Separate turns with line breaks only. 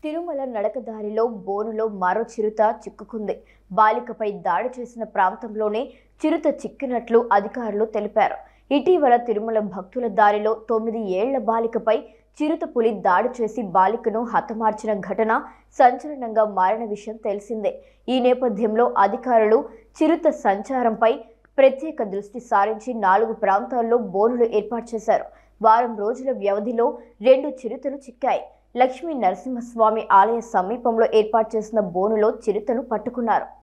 తిరుమల నడకదారిలో బోనులో మరో చిరుత చిక్కుకుంది బాలికపై దాడి చేసిన ప్రాంతంలోనే చిరుత చిక్కినట్లు అధికారులు తెలిపారు ఇటీవల తిరుమల భక్తుల దారిలో తొమ్మిది ఏళ్ల బాలికపై చిరుత పులి దాడి చేసి బాలికను హతమార్చిన ఘటన సంచలనంగా మారిన విషయం తెలిసిందే ఈ నేపథ్యంలో అధికారులు చిరుత సంచారంపై ప్రత్యేక దృష్టి సారించి నాలుగు ప్రాంతాల్లో బోనులు ఏర్పాటు చేశారు వారం రోజుల వ్యవధిలో రెండు చిరుతలు చిక్కాయి లక్ష్మీ నరసింహస్వామి ఆలయ సమీపంలో ఏర్పాటు చేసిన బోనులో చిరుతను పట్టుకున్నారు